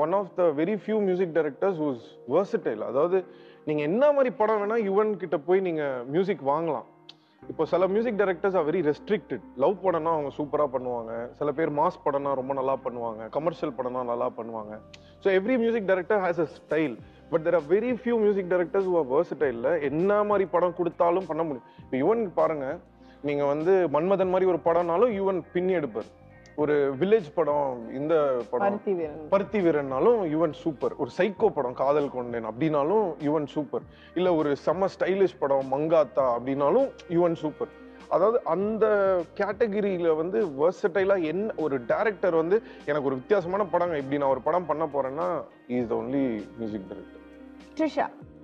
one of the very few music directors who's versatile அதாவது நீங்க என்ன மாதிரி படம் வேணா யுவன் கிட்ட போய் நீங்க மியூசிக் வாங்கலாம் இப்போ சில music directors are very restricted love படம்னா அவங்க சூப்பரா பண்ணுவாங்க சில பேர் மாஸ் படம்னா ரொம்ப நல்லா பண்ணுவாங்க கமர்ஷியல் படம்னா நல்லா பண்ணுவாங்க so every music director has a style but there are very few music directors who are versatile என்ன மாதிரி படம் கொடுத்தாலும் பண்ண முடியும் இப்போ யுவன் பாருங்க நீங்க வந்து மன்மதன் மாதிரி ஒரு படம்னாலும் யுவன் பின்னி எடுப்பார் ஒரு வில்லேஜ் படம் இந்த படம் பருத்தி வீரன் பருத்தி வீரன்னாலும் யுவன் சூப்பர் ஒரு சைக்கோ படம் காதல் கொண்டேன் அப்படின்னாலும் யுவன் சூப்பர் இல்ல ஒரு செம்ம ஸ்டைலிஷ் படம் மங்காத்தா அப்படின்னாலும் யுவன் சூப்பர் அதாவது அந்த கேட்டகிரியில வந்து versatile-ஆ என்ன ஒரு டைரக்டர் வந்து எனக்கு ஒரு வித்தியாசமான படம் இப்படி நான் ஒரு படம் பண்ண போறேன்னா is the only music director Trisha